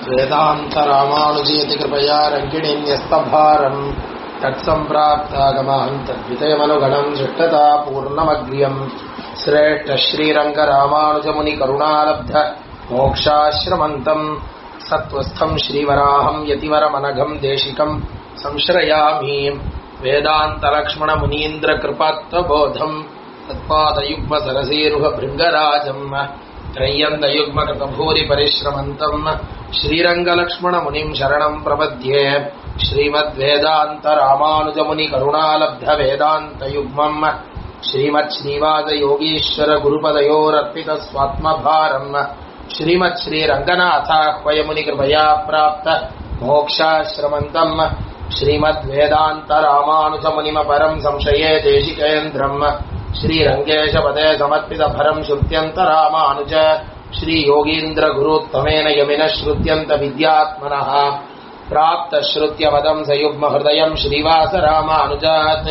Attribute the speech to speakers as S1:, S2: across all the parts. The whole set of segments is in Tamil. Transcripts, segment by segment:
S1: वेदान्तरामानुजीति कृपया रङ्गिणीन्यस्तभारम् तत्सम्प्राप्तागमान् तद्वितयमनुगणम् दृष्टता पूर्णमग्र्यम् श्रेष्ठ श्रीरङ्गरामानुजमुनिकरुणालब्ध मोक्षाश्रमन्तम् सत्त्वस्थम् श्रीवराहम् यतिवरमनघम् देशिकम् संश्रयामि वेदान्तलक्ष्मणमुनीन्द्रकृपात्वबोधम् तत्पादयुग्मसरसीरुहभृङ्गराजम् त्रय्यन्तयुग्मकृतभूरि परिश्रमन्तम् श्रीरङ्गलक्ष्मणमुनिम् शरणम् प्रपद्ये श्रीमद्वेदान्तरामानुजमुनिकरुणालब्धवेदान्तयुग्मम् श्रीमच्छ्रीवासयोगीश्वरगुरुपदयोरर्पितस्वात्मभारम् श्रीमच्छ्रीरङ्गनाथाह्वयमुनिकृपया प्राप्त मोक्षाश्रमन्तम् श्रीमद्वेदान्तरामानुजमुनिमपरम् संशये देशिकेन्द्रम् श्रीरङ्गेशपदे समर्पितभरम् श्रुत्यन्तरामानुज श्रीयोगीन्द्रगुरुत्तमेन यमिनः श्रुत्यन्तविद्यात्मनः प्राप्तश्रुत्यपदम् सयुग्महृदयम् श्रीवासरामानुजात्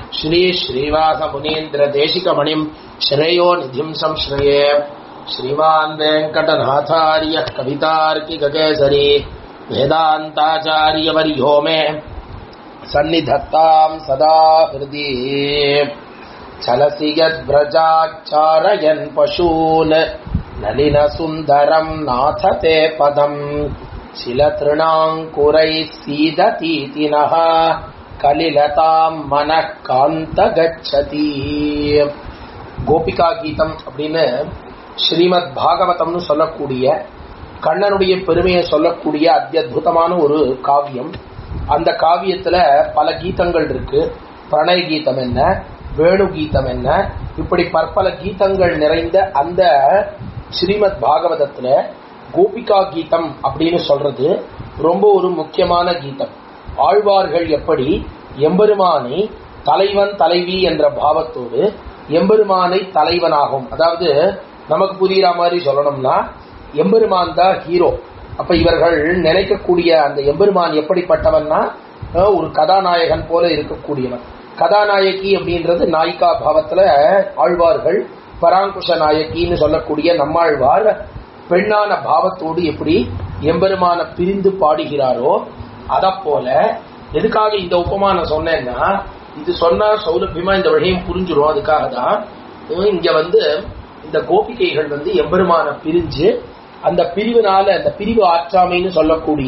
S1: श्रीश्रीवासमुनीन्द्रदेशिकमणिम् श्रेयो निधिम् संश्रये श्रीमान् वेङ्कटनाथार्यः कवितार्किककेसरी वेदान्ताचार्यवर्यो मे सन्निधत्ताम् सदा हृदि चलसि यद्व्रजाच्चारयन् पशून् नलिनसुन्दरम् नाथ ते पदम् शिलतृणाङ्कुरैः सीदतीति नः கலிலதாம் மனः காந்த கச்சதி கோபிகா கீதம் அப்படின்னு ஸ்ரீமத் பாகவதம்னு சொல்லக்கூடிய கண்ணனுடைய பெருமையை சொல்லக்கூடிய அத்தியுதமான ஒரு காவியம் அந்த காவியத்துல பல கீதங்கள் இருக்கு பிரணய கீதம் என்ன வேணு கீதம் என்ன இப்படி பற்பல கீதங்கள் நிறைந்த அந்த ஸ்ரீமத் பாகவதத்துல கோபிகா கீதம் அப்படின்னு சொல்றது ரொம்ப ஒரு முக்கியமான கீதம் ஆழ்வார்கள் எப்படி எம்பெருமானை தலைவன் தலைவி என்ற பாவத்தோடு எம்பெருமானை தலைவனாகும் அதாவது நமக்கு புரியுற மாதிரி சொல்லணும்னா எம்பெருமான் தான் ஹீரோ அப்ப இவர்கள் நினைக்கக்கூடிய அந்த எம்பெருமான் எப்படிப்பட்டவன்னா ஒரு கதாநாயகன் போல இருக்கக்கூடியவன் கதாநாயகி அப்படின்றது நாயிகா பாவத்துல ஆழ்வார்கள் பராங்குஷ நாயகின்னு சொல்லக்கூடிய நம்மாழ்வார் பெண்ணான பாவத்தோடு எப்படி எம்பெருமான பிரிந்து பாடுகிறாரோ அத போல எதுக்காக இந்த உபமானம் சொன்னேன்னா இது சொன்னா சௌலபியமா இந்த வழியும் புரிஞ்சிடும் அதுக்காக தான் இங்க வந்து இந்த கோபிகைகள் வந்து எம்பெருமான பிரிஞ்சு அந்த பிரிவினால அந்த பிரிவு ஆற்றாமைன்னு சொல்லக்கூடிய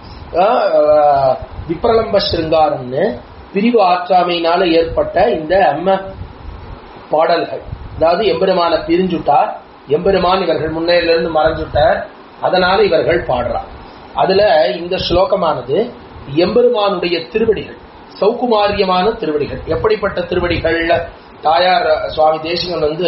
S1: விப்ரலம்ப சிருங்காரம்னு பிரிவு ஆற்றாமையினால ஏற்பட்ட இந்த அம்ம பாடல்கள் அதாவது எம்பெருமான பிரிஞ்சுட்டார் எம்பெருமான் இவர்கள் முன்னேறிலிருந்து மறைஞ்சுட்டார் அதனால இவர்கள் பாடுறார் அதுல இந்த ஸ்லோகமானது எம்பெருமானுடைய திருவடிகள் சௌகுமாரியமான திருவடிகள் எப்படிப்பட்ட திருவடிகள் தாயார் சுவாமி தேசிகன் வந்து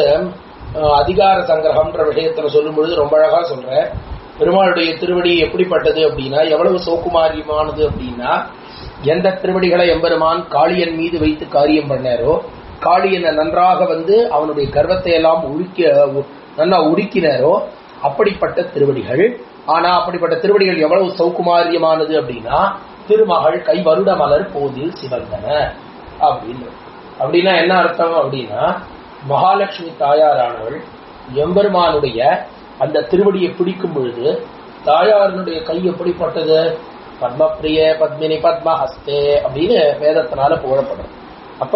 S1: அதிகார சங்கிரகம்ன்ற விஷயத்துல சொல்லும் பொழுது ரொம்ப அழகா சொல்ற பெருமாளுடைய திருவடி எப்படிப்பட்டது அப்படின்னா எவ்வளவு சௌகுமாரியமானது அப்படின்னா எந்த திருவடிகளை எம்பெருமான் காளியன் மீது வைத்து காரியம் பண்ணாரோ காளியனை நன்றாக வந்து அவனுடைய கர்வத்தை எல்லாம் உழுக்க நல்லா உடுக்கினாரோ அப்படிப்பட்ட திருவடிகள் ஆனா அப்படிப்பட்ட திருவடிகள் எவ்வளவு சௌகுமாரியமானது அப்படின்னா திருமகள் கை வருட மலர் போதில் சிவந்தன அப்படின்னு அப்படின்னா என்ன அர்த்தம் அப்படின்னா மகாலட்சுமி தாயாரானவள் எம்பெருமானுடைய அந்த திருவடியை பிடிக்கும் பொழுது தாயாரனுடைய கை எப்படிப்பட்டது பத்மப்பிரிய பத்மினி பத்மஹஸ்தே அப்படின்னு வேதத்தினால புகழப்படும் அப்ப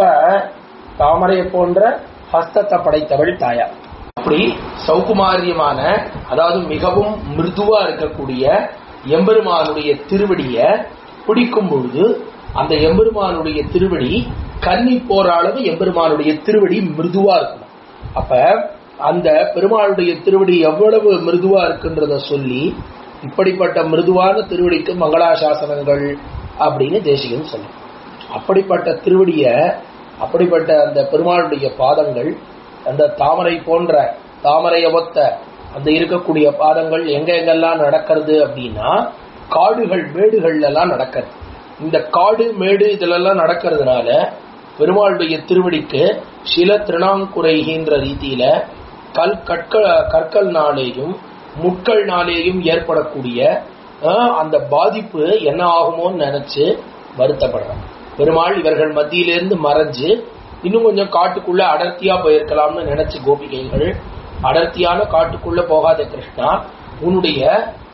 S1: தாமரையை போன்ற ஹஸ்தத்தை படைத்தவள் தாயார் அப்படி சௌகுமாரியமான அதாவது மிகவும் மிருதுவா இருக்கக்கூடிய எம்பெருமானுடைய திருவடிய பிடிக்கும் பொழுது அந்த எம்பெருமானுடைய திருவடி கன்னி போற அளவு எம்பெருமானுடைய திருவடி மிருதுவா இருக்கணும் அப்ப அந்த பெருமாளுடைய திருவடி எவ்வளவு மிருதுவா இருக்குன்றத சொல்லி இப்படிப்பட்ட மிருதுவான திருவடிக்கு மங்களாசாசனங்கள் அப்படின்னு தேசிகன் சொல்லும் அப்படிப்பட்ட திருவடிய அப்படிப்பட்ட அந்த பெருமாளுடைய பாதங்கள் அந்த தாமரை போன்ற தாமரைய ஒத்த அந்த இருக்கக்கூடிய பாதங்கள் எங்க எங்கெல்லாம் நடக்கிறது அப்படின்னா காடுகள் மேடுகள்ல எல்லாம் நடக்கிறது இந்த காடு மேடு இதுலெல்லாம் நடக்கிறதுனால பெருமாளுடைய திருவடிக்கு சில திருணாங்குறைகின்ற ரீதியில கல் கற்கள் கற்கள்னாலேயும் முட்கள்னாலேயும் ஏற்படக்கூடிய அந்த பாதிப்பு என்ன ஆகுமோன்னு நினைச்சு வருத்தப்படுறாங்க பெருமாள் இவர்கள் மத்தியிலிருந்து மறைஞ்சு இன்னும் கொஞ்சம் காட்டுக்குள்ள அடர்த்தியா போயிருக்கலாம்னு நினைச்சு கோபிகைகள் அடர்த்தியான காட்டுக்குள்ள போகாத கிருஷ்ணா உன்னுடைய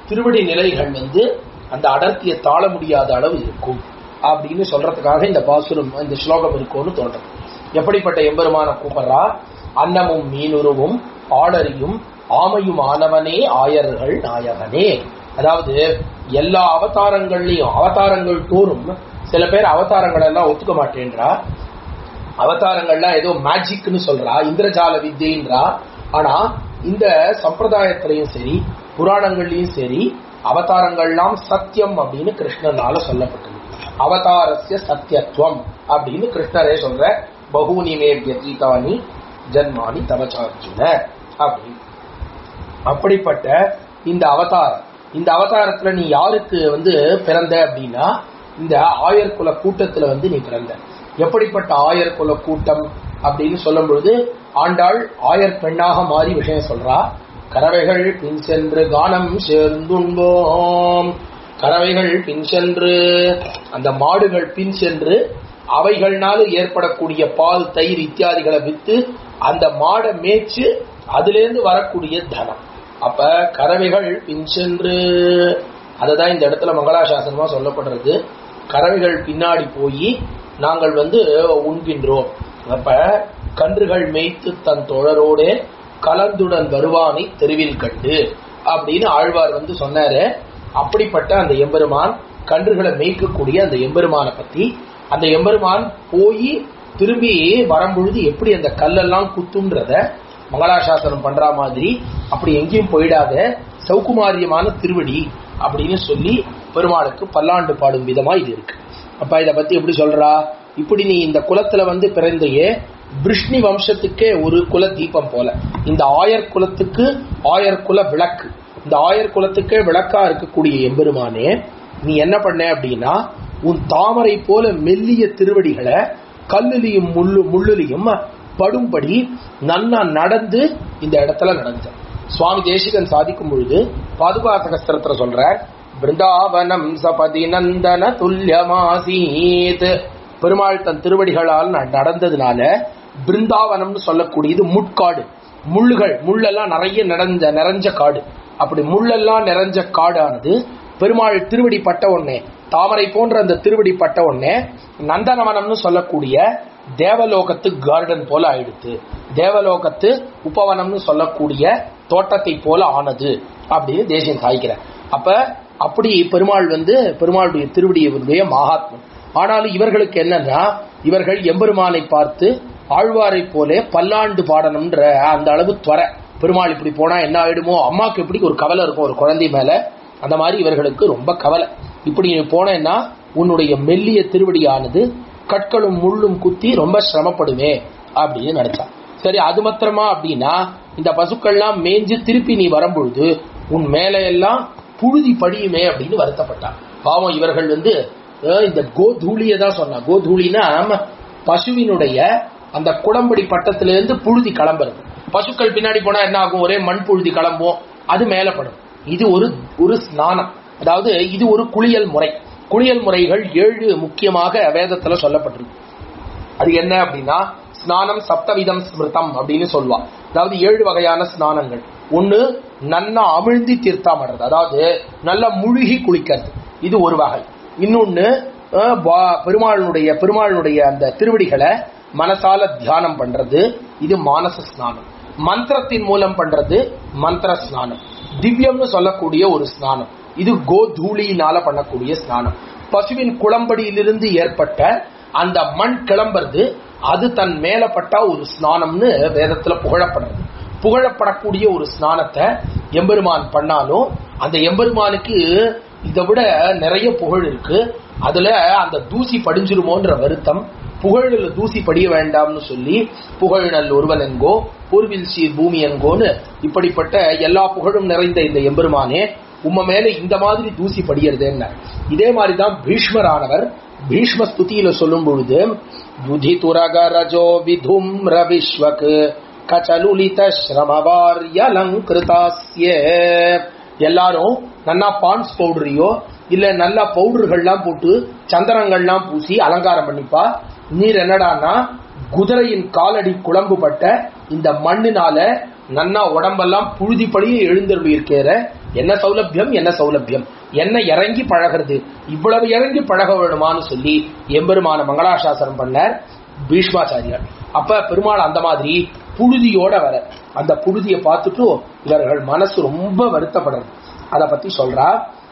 S1: திருவடி நிலைகள் வந்து அந்த அடர்த்தியை தாழ முடியாத அளவு இருக்கும் அப்படின்னு சொல்றதுக்காக இந்த பாசுரம் இந்த ஸ்லோகம் இருக்கும்னு தோன்றது எப்படிப்பட்ட எம்பெருமான கூப்பிடுறா அன்னமும் மீனுருவும் ஆடரியும் ஆமையும் ஆனவனே ஆயர்கள் நாயகனே அதாவது எல்லா அவதாரங்கள்லயும் அவதாரங்கள் தோறும் சில பேர் அவதாரங்கள் எல்லாம் ஒத்துக்க மாட்டேன்றா அவதாரங்கள்லாம் ஏதோ மேஜிக்னு சொல்றா இந்திரஜால வித்யன்றா ஆனா இந்த சம்பிரதாயத்திலையும் சரி புராணங்கள்லயும் சரி அவதாரங்கள்லாம் சத்தியம் அப்படின்னு கிருஷ்ணனால சொல்லப்பட்டது அவதாரஸ்ய சத்தியத்துவம் அப்படின்னு கிருஷ்ணரே சொல்ற பகூனி மே வியதீதானி ஜன்மானி தவச்சார்ஜுன அப்படின்னு அப்படிப்பட்ட இந்த அவதாரம் இந்த அவதாரத்துல நீ யாருக்கு வந்து பிறந்த அப்படின்னா இந்த ஆயர் குல கூட்டத்துல வந்து நீ பிறந்த எப்படிப்பட்ட ஆயர் குல கூட்டம் அப்படின்னு சொல்லும் பொழுது ஆண்டாள் ஆயர் பெண்ணாக மாறி விஷயம் சொல்றா கறவைகள் பின் சென்று கானம் சேர்ந்துண்போம் கறவைகள் பின் சென்று அந்த மாடுகள் பின் சென்று அவைகள்னால ஏற்படக்கூடிய பால் தயிர் இத்தியாதிகளை வித்து அந்த மாடை மேய்ச்சு அதிலிருந்து வரக்கூடிய தனம் அப்ப கறவைகள் பின் சென்று அதுதான் இந்த இடத்துல மங்களாசாசனமா சொல்லப்படுறது கறவைகள் பின்னாடி போய் நாங்கள் வந்து உண்கின்றோம் அப்ப கன்றுகள் மேய்த்து தன் தோழரோடு கலந்துடன் வருவானை தெருவில் கண்டு அப்படின்னு ஆழ்வார் வந்து சொன்னாரு அப்படிப்பட்ட அந்த எம்பெருமான் கன்றுகளை மேய்க்கக்கூடிய அந்த எம்பெருமானை பத்தி அந்த எம்பெருமான் போய் திரும்பி வரும்பொழுது எப்படி அந்த கல்லெல்லாம் குத்துன்றத மங்களாசாசனம் பண்ற மாதிரி அப்படி எங்கேயும் போயிடாத சௌகுமாரியமான திருவடி அப்படின்னு சொல்லி பெருமாளுக்கு பல்லாண்டு பாடும் விதமா இது இருக்கு அப்ப இத பத்தி எப்படி சொல்றா இப்படி நீ இந்த குலத்துல வந்து பிறந்தையே விஷ்ணி வம்சத்துக்கே ஒரு குல தீபம் போல இந்த ஆயர் குலத்துக்கு ஆயர் குல விளக்கு இந்த ஆயர் குலத்துக்கே விளக்கா இருக்கக்கூடிய எம்பெருமானே நீ என்ன பண்ண அப்படின்னா உன் தாமரை போல மெல்லிய திருவடிகளை கல்லுலையும் முள்ளு முள்ளுலையும் படும்படி நன்னா நடந்து இந்த இடத்துல நடந்த சுவாமி தேசிகன் சாதிக்கும் பொழுது பாதுகாசகஸ்திரத்துல சொல்ற பிருந்தாவனம் சபதி நந்தன துல்லியமாசீத் பெருமாள் தன் திருவடிகளால் ந- நடந்ததுனால பிருந்தாவனம்னு சொல்லக்கூடியது முட்காடு முள்ளுகள் முள்ளெல்லாம் நிறைய நிறைஞ்ச நிறைஞ்ச காடு அப்படி முள்ளெல்லாம் நிறைஞ்ச காடானது பெருமாள் திருவடி பட்ட உடனே தாமரை போன்ற அந்த திருவடி பட்ட உடனே நந்தனவனம்னு சொல்லக்கூடிய தேவலோகத்து கார்டன் போல ஆயிடுத்து தேவலோகத்து உபவனம்னு சொல்லக்கூடிய தோட்டத்தை போல ஆனது அப்படின்னு தேசியம் சாய்க்கிறார் அப்ப அப்படி பெருமாள் வந்து பெருமாளுடைய திருவடியுடைய மகாத்மம் ஆனாலும் இவர்களுக்கு என்னன்னா இவர்கள் எம்பெருமானை பார்த்து ஆழ்வாரை போல பல்லாண்டு பாடணும்ன்ற அந்த அளவு துவர பெருமாள் இப்படி போனா என்ன ஆயிடுமோ அம்மாக்கு எப்படி ஒரு கவலை இருக்கும் ஒரு குழந்தை மேல அந்த மாதிரி இவர்களுக்கு ரொம்ப கவலை இப்படி நீ போனேன்னா உன்னுடைய மெல்லிய திருவடியானது கற்களும் முள்ளும் குத்தி ரொம்ப சிரமப்படுமே அப்படின்னு நினைச்சான் சரி அது மாத்திரமா அப்படின்னா இந்த பசுக்கள்லாம் மேய்ஞ்சு திருப்பி நீ வரும்பொழுது உன் மேல எல்லாம் புழுதி படியுமே அப்படின்னு வருத்தப்பட்டான் பாவம் இவர்கள் வந்து அஹ், இந்த கோதூளியை தான் சொன்னா கோதூளினா நம்ம பசுவினுடைய அந்த குளம்படி பட்டத்திலிருந்து புழுதி கிளம்புறது பசுக்கள் பின்னாடி போனா என்ன ஆகும் ஒரே மண் புழுதி கிளம்பும் அது மேல படும் இது ஒரு ஒரு ஸ்நானம் அதாவது இது ஒரு குளியல் முறை குளியல் முறைகள் ஏழு முக்கியமாக வேதத்துல சொல்லப்பட்டிருக்கு அது என்ன அப்படின்னா ஸ்நானம் சப்தவிதம் ஸ்மிருதம் அப்படின்னு சொல்லுவா அதாவது ஏழு வகையான ஸ்நானங்கள் ஒண்ணு நன்னா அமிழ்ந்தி தீர்த்தாமடுறது அதாவது நல்லா முழுகி குளிக்கிறது இது ஒரு வகை இன்னொன்னு அஹ், வா- பெருமாளுடைய பெருமாளுடைய அந்த திருவடிகளை மனசால தியானம் பண்றது இது மானச ஸ்நானம் மந்திரத்தின் மூலம் பண்றது மந்திர ஸ்நானம் திவ்யம்னு சொல்லக்கூடிய ஒரு ஸ்நானம் இது கோதூளியினால பண்ணக்கூடிய ஸ்நானம் பசுவின் குளம்படியிலிருந்து ஏற்பட்ட அந்த மண் கிளம்புறது அது தன் மேல பட்டா ஒரு ஸ்நானம்னு வேதத்துல புகழப்படுறது புகழப்படக்கூடிய ஒரு ஸ்நானத்தை எம்பெருமான் பண்ணாலும் அந்த எம்பெருமானுக்கு இதை விட நிறைய புகழ் இருக்கு அதுல அந்த தூசி படிஞ்சிருமோன்ற வருத்தம் புகழில் தூசி படிய வேண்டாம்னு சொல்லி புகழ்நல் ஒருவன் என்கோ பூர்வில் சீர் பூமி என்கோன்னு இப்படிப்பட்ட எல்லா புகழும் நிறைந்த இந்த எம்பெருமானே உம்ம மேல இந்த மாதிரி தூசி படியறதுன்னு இதே மாதிரிதான் பீஷ்மரானவர் பீஷ்ம ஸ்துதியில சொல்லும் பொழுது யுதி துரகரஜோ விதும்ர விஸ்வக் கச்சலுலித ஸ்ரமவாரியலங்கிருதாஸ்ய எல்லாரும் நன்னா பான்ஸ் பவுடரையோ இல்ல நல்ல பவுடர்கள்லாம் போட்டு சந்தனங்கள்லாம் பூசி அலங்காரம் பண்ணிப்பா நீர் என்னடான்னா குதிரையின் காலடி குழம்புபட்ட இந்த மண்ணினால நன்னா உடம்பெல்லாம் புழுதிப்படியே எழுந்தருளி இருக்கிற என்ன சௌலபியம் என்ன சௌலபியம் என்ன இறங்கி பழகிறது இவ்வளவு இறங்கி பழக வேணுமான்னு சொல்லி எம்பெருமான மங்களாசாசனம் பண்ணார் பீஷ்மாச்சாரியார் அப்ப பெருமாள் அந்த மாதிரி புழுதியோட வர அந்த புழுதியை பார்த்துட்டு இவர்கள் மனசு ரொம்ப வருத்தப்படுறது அதை பத்தி சொல்றா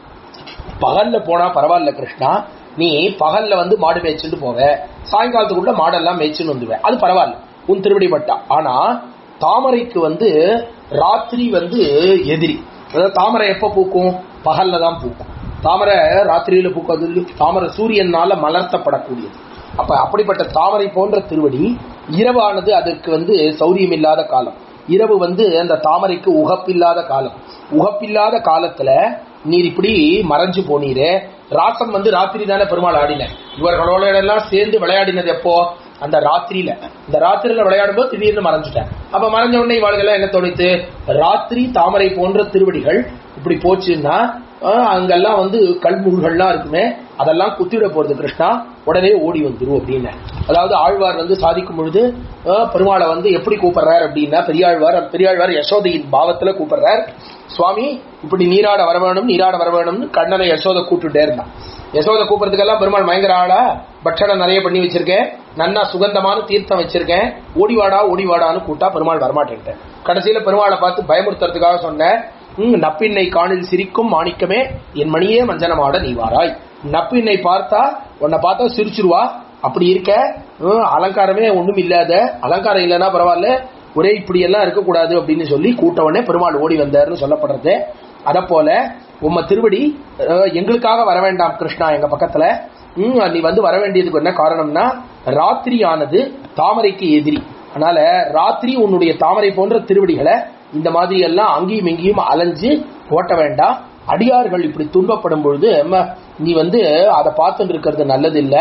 S1: பகல்ல போனா பரவாயில்ல கிருஷ்ணா நீ பகல்ல வந்து மாடு மேய்ச்சிட்டு போவ சாயங்காலத்துக்குள்ள மாடெல்லாம் மேய்ச்சின்னு வந்துவ அது பரவாயில்ல உன் திருவடி பட்டா ஆனா தாமரைக்கு வந்து ராத்திரி வந்து எதிரி அதாவது தாமரை எப்ப பூக்கும் பகல்ல தான் பூக்கும் தாமரை ராத்திரியில பூக்காது இல்ல? தாமரை சூரியனால மலர்த்தப்படக்கூடியது அப்ப அப்படிப்பட்ட தாமரை போன்ற திருவடி இரவானது அதற்கு வந்து சௌரியம் இல்லாத காலம் இரவு வந்து அந்த தாமரைக்கு உகப்பில்லாத காலம் உகப்பில்லாத காலத்துல நீர் இப்படி மறைஞ்சு போனீரே ராசம் வந்து ராத்திரி தானே பெருமாள் ஆடின இவர்களோட எல்லாம் சேர்ந்து விளையாடினது எப்போ அந்த ராத்திரியில இந்த ராத்திரியில விளையாடும் போது திடீர்னு மறைஞ்சிட்டேன் அப்ப மறைஞ்ச உடனே இவாளுகெல்லாம் என்ன தோணித்து ராத்திரி தாமரை போன்ற திருவடிகள் இப்படி போச்சுன்னா ஆஹ், அங்கெல்லாம் வந்து கல்முள்கள்லாம் இருக்குமே அதெல்லாம் குத்திவிட போறது கிருஷ்ணா உடனே ஓடி வந்துரும் அப்படின்னு அதாவது ஆழ்வார் வந்து சாதிக்கும் பொழுது ஆஹ், பெருமாளை வந்து எப்படி கூப்பிடுறார் அப்படின்னா பெரியாழ்வார் பெரியாழ்வார் யசோதையின் பாவத்துல கூப்பிடுறார் சுவாமி இப்படி நீராட வர வேணும் நீராட வர வேணும்னு கண்ணனை யசோதை கூப்பிட்டுட்டே இருந்தான் யசோதை கூப்பிடுறதுக்கெல்லாம் பெருமாள் பயங்கர ஆளா பட்சணம் நிறைய பண்ணி வச்சிருக்கேன் நன்னா சுகந்தமான தீர்த்தம் வச்சிருக்கேன் ஓடிவாடா ஓடிவாடான்னு கூட்டா பெருமாள் வரமாட்டேன்ட்டேன் கடைசியில பெருமாளை பார்த்து பயமுறுத்துறதுக்காக சொன்னேன் "ம், நப்பின்னை காணில் சிரிக்கும் மாணிக்கமே என் மணியே மஞ்சனமாட நீ வாராய் நப்பின்னை பார்த்தா உன்னை பார்த்தா சிரிச்சிருவா அப்படி இருக்க "ம், அலங்காரமே ஒண்ணும் இல்லாத அலங்காரம் இல்லைன்னா பரவாயில்ல ஒரே இப்படி எல்லாம் இருக்கக்கூடாது அப்படின்னு சொல்லி கூட்டவனே பெருமாள் ஓடி வந்தாருன்னு சொல்லப்படுறது அத போல உம்ம திருவடி அஹ், எங்களுக்காக வர வேண்டாம் கிருஷ்ணா எங்க பக்கத்துல ம், நீ வந்து வர வேண்டியதுக்கு என்ன காரணம்னா ராத்திரியானது தாமரைக்கு எதிரி அதனால ராத்திரி உன்னுடைய தாமரை போன்ற திருவடிகளை இந்த மாதிரி எல்லாம் அங்கேயும் இங்கேயும் அலைஞ்சு ஓட்ட வேண்டாம் அடியார்கள் இப்படி துன்பப்படும் பொழுது அம்மா, நீ வந்து அதை பார்த்துட்டு இருக்கிறது நல்லது இல்ல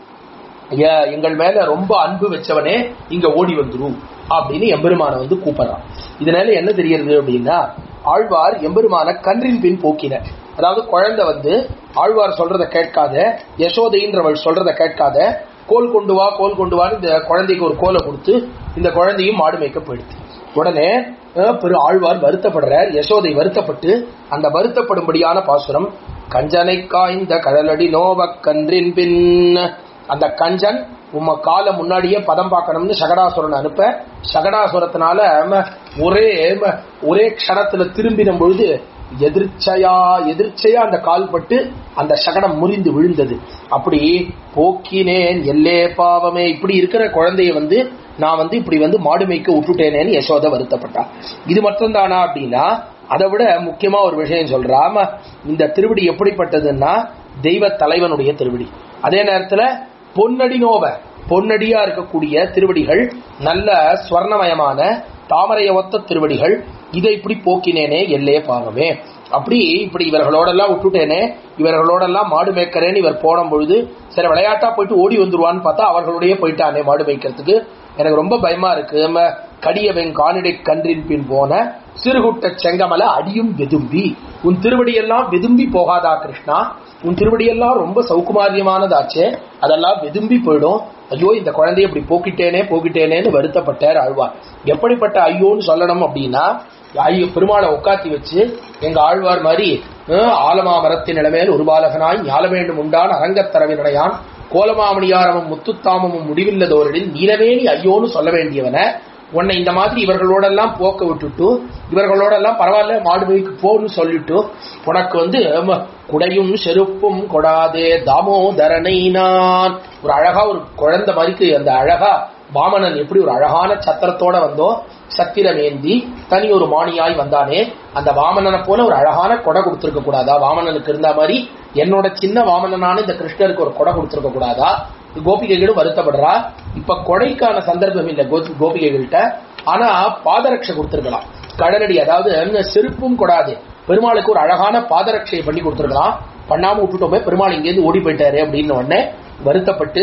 S1: ஏ- எங்கள் மேல ரொம்ப அன்பு வச்சவனே இங்க ஓடி வந்துரும் அப்படின்னு எம்பெருமான வந்து கூப்பிடுறான் இதனால என்ன தெரிகிறது அப்படின்னா ஆழ்வார் எம்பெருமான கன்றின் பின் போக்கினர் அதாவது குழந்தை வந்து ஆழ்வார் சொல்றத கேட்காத யசோதைன்றவள் சொல்றத கேட்காத கோல் கொண்டு வா கோல் கொண்டு வான்னு இந்த குழந்தைக்கு ஒரு கோலை கொடுத்து இந்த குழந்தையும் மாடு மேய்க்க போயிடுது உடனே அஹ், பெரு ஆழ்வார் வருத்தப்படுறார் யசோதை வருத்தப்பட்டு அந்த வருத்தப்படும்படியான பாசுரம் கஞ்சனை காய்ந்த கடலடி நோவக் கன்றின் பின் அந்த கஞ்சன் உம்ம கால முன்னாடியே பதம் பார்க்கணும்னு சகடாசுரன் அனுப்ப சகடாசுரத்தினால ம, ஒரே ம, ஒரே க்ஷணத்துல திரும்பின பொழுது எதிர்ச்சையா எதிர்ச்சையா அந்த கால் பட்டு அந்த சகடம் முறிந்து விழுந்தது அப்படி போக்கினேன் எல்லே பாவமே இப்படி இருக்கிற குழந்தைய வந்து நான் வந்து இப்படி வந்து மாடு மேய்க்க விட்டுட்டேனேன்னு யசோதை வருத்தப்பட்டா இது மட்டும்தானா அப்படின்னா அதை விட முக்கியமா ஒரு விஷயம் சொல்றாம இந்த திருவடி எப்படிப்பட்டதுன்னா தெய்வ தலைவனுடைய திருவடி அதே நேரத்துல பொன்னடி நோவ பொன்னடியா இருக்கக்கூடிய திருவடிகள் நல்ல ஸ்வர்ணமயமான தாமரைய ஒத்த திருவடிகள் இதை இப்படி போக்கினேனே எல்லே பாவமே அப்படி இப்படி இவர்களோடெல்லாம் விட்டுட்டேனே இவர்களோடெல்லாம் மாடு மேய்க்கிறேன்னு இவர் போன பொழுது சரி விளையாட்டா போயிட்டு ஓடி வந்துருவான்னு பார்த்தா அவர்களுடைய போயிட்டானே மாடு மேய்க்கிறதுக்கு எனக்கு ரொம்ப பயமா இருக்கு நம்ம கடியவன் காணிடை கன்றின் பின் போன சிறுகுட்ட செங்கமல அடியும் வெதும்பி உன் திருவடியெல்லாம் வெதும்பி போகாதா கிருஷ்ணா உன் திருவடியெல்லாம் ரொம்ப சௌகுமாரியமானதாச்சே அதெல்லாம் வெதும்பி போயிடும் ஐயோ இந்த குழந்தைய இப்படி போக்கிட்டேனே போக்கிட்டேனேன்னு வருத்தப்பட்டார் ஆழ்வார் எப்படிப்பட்ட ஐயோன்னு சொல்லணும் அப்படின்னா ஐயோ பெருமாளை உட்காத்தி வச்சு எங்க ஆழ்வார் மாதிரி அஹ், ஆலமா மரத்தின் நிலமேல் ஒரு பாலகனாய் ஞால வேண்டும் உண்டான் அரங்கத்தரவினுடையான் கோலமாமணியாரமும் முத்துத்தாமமும் முடிவில்லதோரில் நீலவேணி ஐயோன்னு சொல்ல வேண்டியவன உன்னை இந்த மாதிரி இவர்களோடெல்லாம் போக்க விட்டுட்டு இவர்களோடெல்லாம் பரவாயில்ல மாடு மேய்க்கு போன்னு சொல்லிட்டு உனக்கு வந்து ம, குடையும் செருப்பும் கொடாதே தாமோதரனை நான் ஒரு அழகா ஒரு குழந்தை மாதிரிக்கு அந்த அழகா வாமனன் எப்படி ஒரு அழகான சத்திரத்தோட வந்தோ சத்திரமேந்தி தனி ஒரு மானியாய் வந்தானே அந்த வாமனனை போல ஒரு அழகான கொடை கொடுத்திருக்க கூடாதா வாமனனுக்கு இருந்த மாதிரி என்னோட சின்ன வாமனனான இந்த கிருஷ்ணருக்கு ஒரு கொடை கொடுத்திருக்க கூடாதா கோபிகைகளும் வருத்தப்படுறா இப்ப கொடைக்கான சந்தர்ப்பம் இல்ல கோ- கோபிகைகள்கிட்ட ஆனா பாதரட்சை கொடுத்திருக்கலாம் கடலடி அதாவது என்ன செருப்பும் கொடாது பெருமாளுக்கு ஒரு அழகான பாதரட்சையை பண்ணி கொடுத்திருக்கலாம் பண்ணாம விட்டுட்டோமே பெருமாள் இங்கேருந்து ஓடி போயிட்டாரு அப்படின்னு உடனே வருத்தப்பட்டு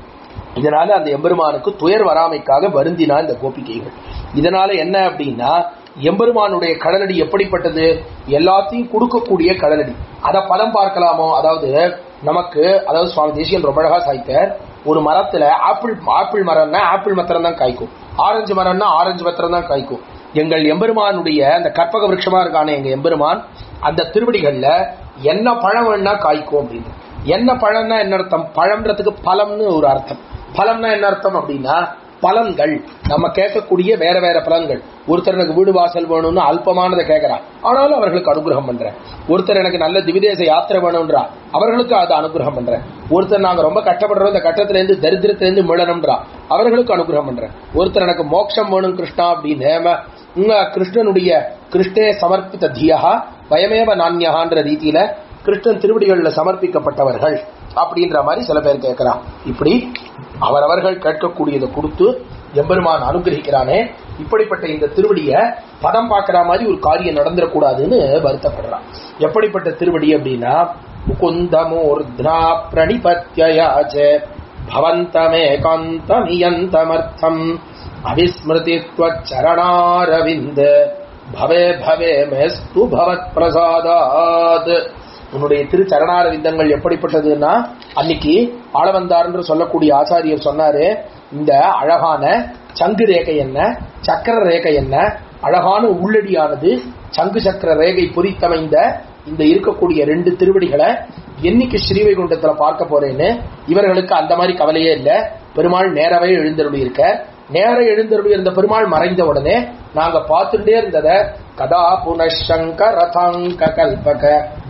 S1: இதனால அந்த எம்பெருமானுக்கு துயர் வராமைக்காக வருந்தினா இந்த கோபிகைகள் இதனால என்ன அப்படின்னா எம்பெருமானுடைய கடலடி எப்படிப்பட்டது எல்லாத்தையும் கொடுக்கக்கூடிய கடலடி அத பதம் பார்க்கலாமோ அதாவது நமக்கு அதாவது சுவாமி தேசியன் ரொம்ப அழகா சாய்த்தார் ஒரு மரத்துல ஆப்பிள் ஆப்பிள் மரம்னா ஆப்பிள் மத்திரம் தான் காய்க்கும் ஆரஞ்சு மரம்னா ஆரஞ்சு மத்திரம் தான் காய்க்கும் எங்கள் எம்பெருமானுடைய அந்த கற்பக விருட்சமா இருக்கானே எங்க எம்பெருமான் அந்த திருவடிகள்ல என்ன பழம் வேணா காய்க்கும் அப்படின்னு என்ன பழம்னா என்ன அர்த்தம் பழம்ன்றதுக்கு பழம்னு ஒரு அர்த்தம் பழம்னா என்ன அர்த்தம் அப்படின்னா பலன்கள் நம்ம கேட்கக்கூடிய வேற வேற பலன்கள் ஒருத்தர் எனக்கு வீடு வாசல் வேணும்னு அல்பமானதை கேட்கறான் ஆனாலும் அவர்களுக்கு அனுகிரகம் பண்றேன் ஒருத்தர் எனக்கு நல்ல திவிதேச யாத்திரை வேணும்ன்றா அவர்களுக்கு அது அனுகிரகம் பண்றேன் ஒருத்தர் நாங்க ரொம்ப கஷ்டப்படுறோம் இந்த கட்டத்துல இருந்து தரித்திரத்துல இருந்து மிளணும்ன்றா அவர்களுக்கு அனுகிரகம் பண்றேன் ஒருத்தர் எனக்கு மோட்சம் வேணும் கிருஷ்ணா அப்படின்னு உங்க கிருஷ்ணனுடைய கிருஷ்ணே சமர்ப்பித்த தியா பயமேவ நான்யகான்ற ரீதியில கிருஷ்ணன் திருவடிகள்ல சமர்ப்பிக்கப்பட்டவர்கள் அப்படின்ற மாதிரி சில பேர் கேட்கிறான் இப்படி அவரவர்கள் கேட்கக்கூடியதை கொடுத்து எம்பெருமான் அனுகிரகிக்கிறானே இப்படிப்பட்ட இந்த திருவடிய பதம் பார்க்கிற மாதிரி ஒரு காரியம் நடந்துடக்கூடாதுன்னு வருத்தப்படுறான் எப்படிப்பட்ட திருவடி அப்படின்னா முகுந்தமூர்த்னா பிரணிபத்யாச்ச பவந்தமேகாந்தமியந்தமர்த்தம் அவிஸ்மிருதி சரணாரவிந்த பவே பவே மேஸ்து பவத் பிரசாதாத் உன்னுடைய திரு சரணார விந்தங்கள் எப்படிப்பட்டதுன்னா அன்னைக்கு ஆளவந்தார்ன்று சொல்லக்கூடிய ஆச்சாரியர் சொன்னாரு இந்த அழகான சங்கு ரேகை என்ன சக்கர ரேகை என்ன அழகான உள்ளடியானது சங்கு சக்கர ரேகை பொறித்தமைந்த இந்த இருக்கக்கூடிய ரெண்டு திருவடிகளை என்னைக்கு ஸ்ரீவைகுண்டத்துல பார்க்க போறேன்னு இவர்களுக்கு அந்த மாதிரி கவலையே இல்ல பெருமாள் நேரவே எழுந்தருளி இருக்க நேர எழுந்தருளி இருந்த பெருமாள் மறைந்த உடனே நாங்க பார்த்துட்டே இருந்தத கதா புனஷங்க ரதாங்க கல்பக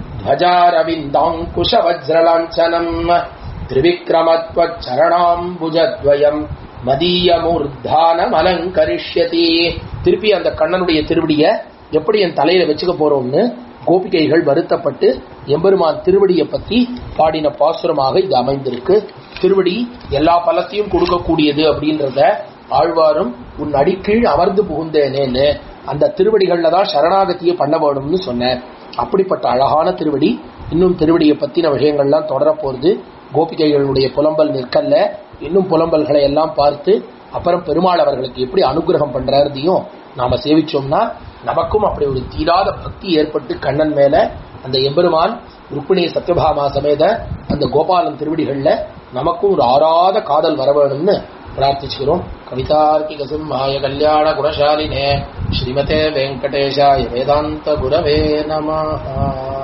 S1: ध्वजारविन्दाङ्कुशवज्रलाञ्छनम् त्रिविक्रमत्वச்சரணாம்புஜத்வயம் மதியமூர்தானமலங்கரிஷ்யதி திருப்பி அந்த கண்ணனுடைய திருவடிய எப்படி என் தலையில வச்சுக்க போறோம்னு கோபிகைகள் வருத்தப்பட்டு எம்பெருமான் திருவடியை பத்தி பாடின பாசுரமாக இது அமைந்திருக்கு திருவடி எல்லா பலத்தையும் கொடுக்கக்கூடியது அப்படின்றத ஆழ்வாரும் உன் அடிக்கீழ் அமர்ந்து புகுந்தேனேன்னு அந்த திருவடிகள்ல தான் சரணாகத்தியை பண்ண வேணும்னு சொன்னேன் அப்படிப்பட்ட அழகான திருவடி இன்னும் திருவடியை பத்தின விஷயங்கள்லாம் தொடர போறது கோபிகைகளுடைய புலம்பல் நிற்கல்ல இன்னும் புலம்பல்களை எல்லாம் பார்த்து அப்புறம் பெருமாள் அவர்களுக்கு எப்படி அனுகிரகம் பண்றதையும் நாம சேவிச்சோம்னா நமக்கும் அப்படி ஒரு தீராத பக்தி ஏற்பட்டு கண்ணன் மேல அந்த எம்பெருமான் ருக்மிணி சத்யபாமா சமேத அந்த கோபாலன் திருவடிகள்ல நமக்கும் ஒரு ஆறாத காதல் வர வேணும்னு பிரார்த்திச்சுக்கிறோம் கவிதார்க்கிக சிம்ஹாய கல்யாண குணசாலினே ஸ்ரீமதே வெங்கடேஷாய வேதாந்த குரவே நமஹா